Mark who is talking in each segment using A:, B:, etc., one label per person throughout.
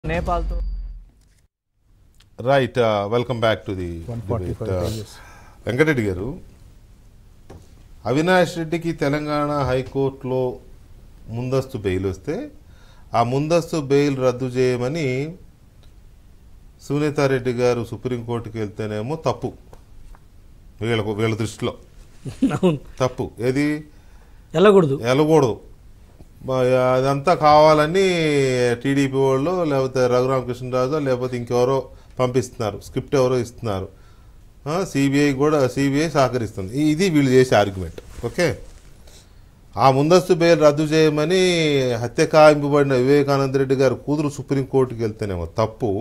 A: నేపాల్తో
B: right welcome back to the Venkatareddy గారు అవినాష్ రెడ్డికి తెలంగాణ హైకోర్టులో ముందస్తు బెయిల్ వస్తే ఆ ముందస్తు బెయిల్ రద్దు చేయమని సునీతారెడ్డి గారు సుప్రీంకోర్టుకి వెళ్తేనేమో తప్పు వీళ్ళకు వీళ్ళ దృష్టిలో
C: అవును
B: తప్పు ఏది
C: వెళ్ళకూడదు
B: వెళ్ళకూడదు మా- అదంతా కావాలని టీడీపీ వాళ్ళు లేకపోతే రఘురామకృష్ణరాజు లేకపోతే ఇంకెవరో పంపిస్తున్నారు స్క్రిప్ట్ ఎవరో ఇస్తున్నారు సిబిఐ కూడా సిబిఐ సహకరిస్తుంది ఈ- ఇది వీళ్ళు చేసే ఆర్గ్యుమెంట్ ఓకే ఆ ముందస్తు బెయిల్ రద్దు చేయమని హత్య కాయింపబడిన వివేకానంద రెడ్డి గారు కూతురు సుప్రీంకోర్టుకి వెళ్తేనేమో తప్పు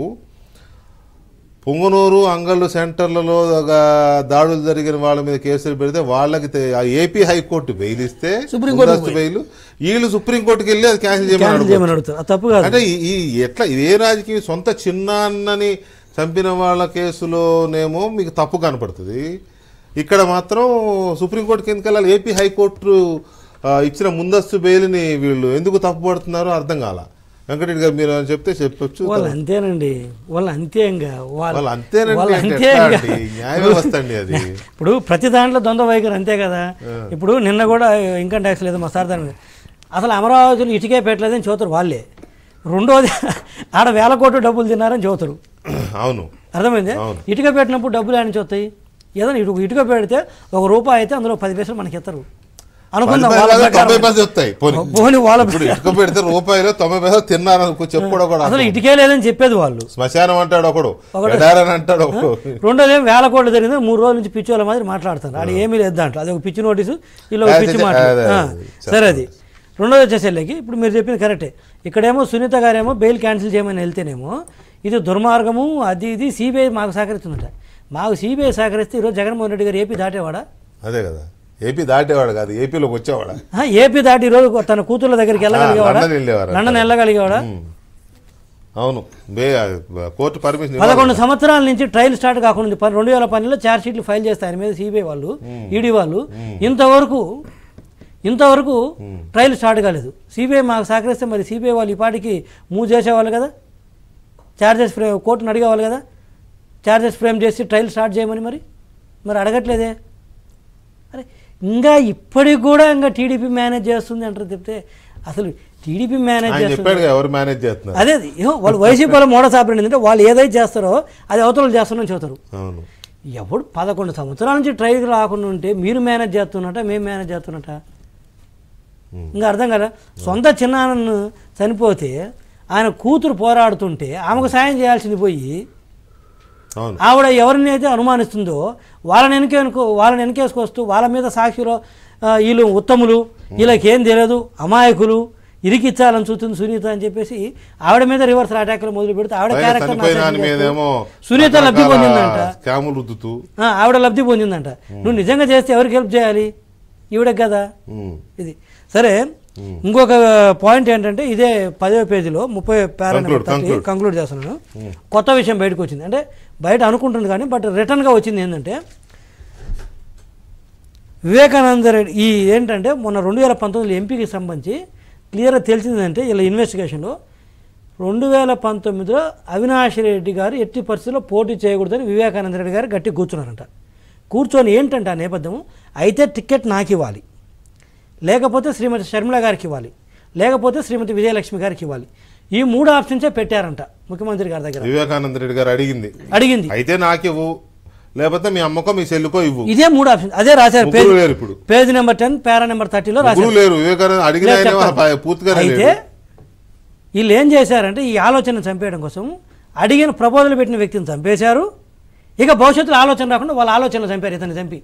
B: పొంగనూరు అంగళ్ళు సెంటర్లలో ఒక దాడులు జరిగిన వాళ్ళ మీద కేసులు పెడితే వాళ్ళకి తె- ఆ ఏపీ హైకోర్టు బెయిల్ ఇస్తే
C: సుప్రీంకోర్టుకి
B: ముందస్తు బెయిల్ వీళ్ళు సుప్రీంకోర్టుకి వెళ్ళి అది క్యాన్సిల్ చేయమని
C: క్యాన్సిల్
B: అడుగుతారు.
C: చేయమని అడుగుతారు అది తప్పు కాదు
B: అంటే ఈ- ఈ ఎట్లా ఇదే రాజకీయం సొంత చిన్నాన్నని చంపిన వాళ్ళ కేసులోనేమో మీకు తప్పు కనపడుతుంది ఇక్కడ మాత్రం సుప్రీంకోర్టుకి ఎందుకు వెళ్ళాలి ఏపీ హైకోర్టు ఆ, ఇచ్చిన ముందస్తు బెయిల్ని వీళ్ళు ఎందుకు తప్పుపడుతున్నారో అర్థం కాల వెంకటరెడ్డి గారు మీరు ఏమైనా చెప్తే చెప్పొచ్చు
C: వాళ్ళు అంతేనండి వాళ్ళు అంతే ఇంకా
B: వాళ్ళు అంతేనండి
C: వాళ్ళు
B: అంటే
C: అంతే
B: ఎట్లా
C: ఇంకా.
B: అండి? న్యాయ వ్యవస్థ అండి అది
C: ఇప్పుడు ప్రతి దాంట్లో ద్వంద్వ వైఖరి అంతే కదా ఇప్పుడు నిన్న కూడా ఇన్కమ్ ట్యాక్స్ లేదు మా సార్ దాని మీద అసలు అమరావతిలో ఇటుకే పెట్టలేదని చూతారు వాళ్ళే రెండోది ఆడ వేల కోట్లు డబ్బులు తిన్నారని చూతారు
B: అవును
C: అర్థమైంది
B: అవును.
C: ఇటుక పెట్టినప్పుడు డబ్బులు ఆయన చూస్తాయి ఏదైనా ఇటు ఇటుక పెడితే ఒక రూపాయి అయితే అందులో పది పైసలు మనకి ఇస్తారు అనుకుందాం
B: పది
C: వాళ్ళ
B: పైసలు
C: ప్రకారం.
B: తొంభై పైసలు వస్తాయి పోనీ.
C: పోనీ వాళ్ళ
B: ఇప్పుడు ఇటుక పెడితే రూపాయలు తొంభై పైసలు తిన్నారనుకో చెప్పుకోవడం కూడా
C: అసలు ఇటుకే లేదని చెప్పేది వాళ్ళు
B: శ్మశానం అంటాడు ఒకడు
C: ఒకడు.
B: ఎడారని అంటాడు ఒకడు
C: రెండోది ఏం వేల కోట్లు జరిగింది మూడు రోజుల నుంచి పిచ్చి వాళ్ళ మాదిరి మాట్లాడతారు ఆడ ఏమీ లేదు దాంట్లో అది ఒక పిచ్చి నోటీసు ఇలా ఒక
B: అదే,
C: పిచ్చి
B: అదే,
C: మాట
B: అదే,
C: ఆ,
B: అదే,
C: సరే అది రెండోది వచ్చేసరికి ఇప్పుడు మీరు చెప్పింది కరెక్టే ఇక్కడేమో సునీత గారేమో బెయిల్ క్యాన్సిల్ చేయమని వెళ్తేనేమో ఇది దుర్మార్గము అది ఇది సిబిఐ మాకు సహకరిస్తుందట మాకు సిబిఐ సహకరిస్తే ఈరోజు జగన్మోహన్ రెడ్డి గారు ఏపీ దాటేవాడా
B: అదే కదా ఏపీ దాటేవాడు కాదు ఏపీలోకి వచ్చేవాడా
C: ఆ, ఏపీ దాటి ఈరోజు తన కూతుర్ల దగ్గరికి వెళ్ళగలిగేవాడా
B: లండన్ వెళ్ళేవారు.
C: లండన్ వెళ్ళగలిగేవాడా
B: ఉమ్. అవును బే కోర్టు పర్మిషన్ ఇవ్వాలి.
C: పదకొండు సంవత్సరాల నుంచి ట్రయల్ స్టార్ట్ కాకుండా ఉంది. ప- రెండు వేల పన్నెండులో ఛార్జ్ షీట్లు ఫైల్ చేస్తారు ఆయన మీద సిబిఐ వాళ్ళు ఈడీ వాళ్ళు ఇంతవరకు ఇంతవరకు ట్రయల్ స్టార్ట్ కాలేదు సిబిఐ మాకు సహకరిస్తే మరి సిబిఐ వాళ్ళు ఈ పాటికి మూవ్ చేసేవాళ్ళు కదా ఛార్జెస్ ఫ్రేమ్ కోర్టును అడిగేవాళ్ళు కదా ఛార్జెస్ ఫ్రేమ్ చేసి ట్రయల్ స్టార్ట్ చేయమని మరి మరి అడగట్లేదే అరే ఇంకా ఇప్పటికి కూడా ఇంకా టీడీపీ మేనేజ్ చేస్తుంది అంటారు చెప్తే అసలు టీడీపీ మేనేజ్
B: ఆయన
C: చేస్తుంది
B: చెప్పాడు కదా, ఎవరు మేనేజ్ చేస్తున్నారు
C: అదే ఏమో వాళ్ళు వైసీపీ వాళ్ళ మోడస్ ఆపరేట్ ఏంటంటే వాళ్ళు ఏదైతే చేస్తారో అది అవతల చేస్తున్నారని చెబుతారు
B: అవును
C: ఎప్పుడు పదకొండు సంవత్సరాల నుంచి ట్రైల్కి రాకుండా ఉంటే మీరు మేనేజ్ చేస్తున్నట మేము మేనేజ్ చేస్తున్నట ఇంకా అర్థం కదా సొంత చిన్నాన్నను చనిపోతే ఆయన కూతురు పోరాడుతుంటే ఆమెకు సాయం చేయాల్సింది పోయి
B: అవును
C: ఆవిడ ఎవరిని అయితే అనుమానిస్తుందో వాళ్ళని వెనకేనుకో వాళ్ళని వెనకేసుకొస్తూ వాళ్ళ మీద సాక్షిలో ఆ, వీళ్ళు ఉత్తములు వీళ్ళకేం తెలియదు అమాయకులు ఇరికిచ్చాలని చూస్తుంది సునీత అని చెప్పేసి ఆవిడ మీద రివర్స్ అటాక్లు మొదలు పెడితే ఆవిడ
B: పైగా
C: క్యారెక్టర్
B: చనిపోయిన ఆయన మీదేమో
C: సునీత లబ్ధి
B: రకరకాల
C: పొందిందంట
B: స్కాములు రుద్దుతూ
C: ఆ, ఆవిడ లబ్ధి పొందిందంట నువ్వు నిజంగా చేస్తే ఎవరికి హెల్ప్ చేయాలి ఈవిడకి కదా
B: ఉమ్.
C: ఇది సరే ఇంకొక పాయింట్ ఏంటంటే ఇదే పదో పేజీలో ముప్పై
B: Conclude, conclude.
C: కంక్లూడ్ చేస్తున్నాను కొత్త విషయం బయటకు వచ్చింది అంటే బయట అనుకుంటుంది కానీ బట్ రిటర్న్గా వచ్చింది ఏంటంటే వివేకానంద రెడ్డి ఈ ఏంటంటే మొన్న రెండు వేల పంతొమ్మిదిలో ఎంపీకి సంబంధించి క్లియర్గా తెలిసిందంటే ఇలా ఇన్వెస్టిగేషన్లో రెండు వేల పంతొమ్మిదిలో అవినాష్ రెడ్డి గారు ఎట్టి పరిస్థితుల్లో పోటీ చేయకూడదని వివేకానంద రెడ్డి గారు గట్టి కూర్చున్నారంట కూర్చొని ఏంటంటే ఆ నేపథ్యం అయితే టికెట్ నాకు ఇవ్వాలి లేకపోతే శ్రీమతి షర్మిల గారికి ఇవ్వాలి లేకపోతే శ్రీమతి విజయలక్ష్మి గారికి ఇవ్వాలి ఈ మూడు ఆప్షన్సే పెట్టారంట ముఖ్యమంత్రి గారి దగ్గర
B: వివేకానంద రెడ్డి గారు అడిగింది
C: అడిగింది
B: అయితే నాకివ్వు లేకపోతే మీ అమ్మకో మీ చెల్లుకో ఇవ్వు
C: ఇదే మూడు ఆప్షన్ అదే రాశారు పేజ్
B: ముగ్గురు లేరు ఇప్పుడు
C: page number ten para number థర్టీలో రాశారు
B: ముగ్గురు లేరు వివేకానంద అడిగిన
C: లేదు
B: ఆయనేమో
C: చెప్తాను.
B: పూర్తిగా
C: అయితే వీళ్ళు ఏం చేశారంటే ఈ ఆలోచన చంపేయడం కోసం అడిగిన ప్రపోజల్ పెట్టిన వ్యక్తిని చంపేశారు ఇక భవిష్యత్తులో ఆలోచన రాకుండా వాళ్ళ ఆలోచనలు చంపారు ఇతన్ని చంపి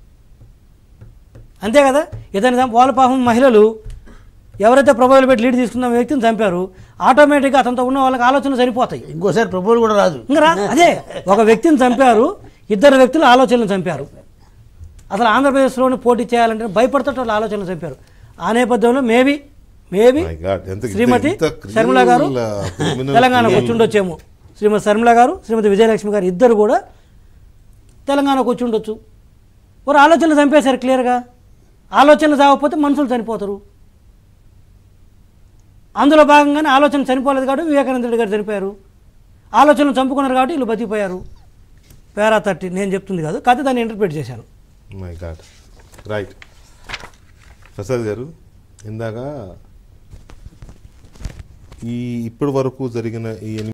C: అంతే కదా ఇతన్ని చంపి వాళ్ళ పాపం మహిళలు ఎవరైతే ప్రపోజల్ పెట్టి లీడ్ తీసుకున్న వ్యక్తిని చంపారు ఆటోమేటిక్గా అతనితో ఉన్న వాళ్ళకి ఆలోచనలు సరిపోతాయి
D: ఇంకోసారి ప్రపోజల్ కూడా రాదు
C: ఇంకా రా అదే ఒక వ్యక్తిని చంపారు ఇద్దరు వ్యక్తులు ఆలోచనలు చంపారు అసలు ఆంధ్రప్రదేశ్లోని పోటీ చేయాలంటే భయపడుతుంటే వాళ్ళ ఆలోచనలు చంపారు ఆ నేపథ్యంలో మేబీ మేబీ
B: My God, ఎంత-
C: శ్రీమతి
B: ఎంత criminal,
C: శర్మిల గారు
B: uh, criminal
C: తెలంగాణకు
B: criminal.
C: వచ్చి ఉండొచ్చేమో శ్రీమతి శర్మిల గారు శ్రీమతి విజయలక్ష్మి గారు ఇద్దరు కూడా తెలంగాణకు వచ్చి ఉండొచ్చు వారు ఆలోచనలు చంపేశారు క్లియర్గా ఆలోచనలు చావకపోతే మనుషులు చనిపోతారు అందులో భాగంగానే ఆలోచన చనిపోలేదు కాబట్టి వివేకానంద రెడ్డి గారు చనిపోయారు ఆలోచనలు చంపుకున్నారు కాబట్టి వీళ్ళు బతికిపోయారు పేరా థర్టీ నేను చెప్తుంది కాదు కాకపోతే దాన్ని ఇంటర్ప్రిట్ చేశాను
B: మై గాడ్ రైట్ ప్రసాద్ గారు ఇందాక ఈ ఇప్పటి వరకు జరిగిన ఈ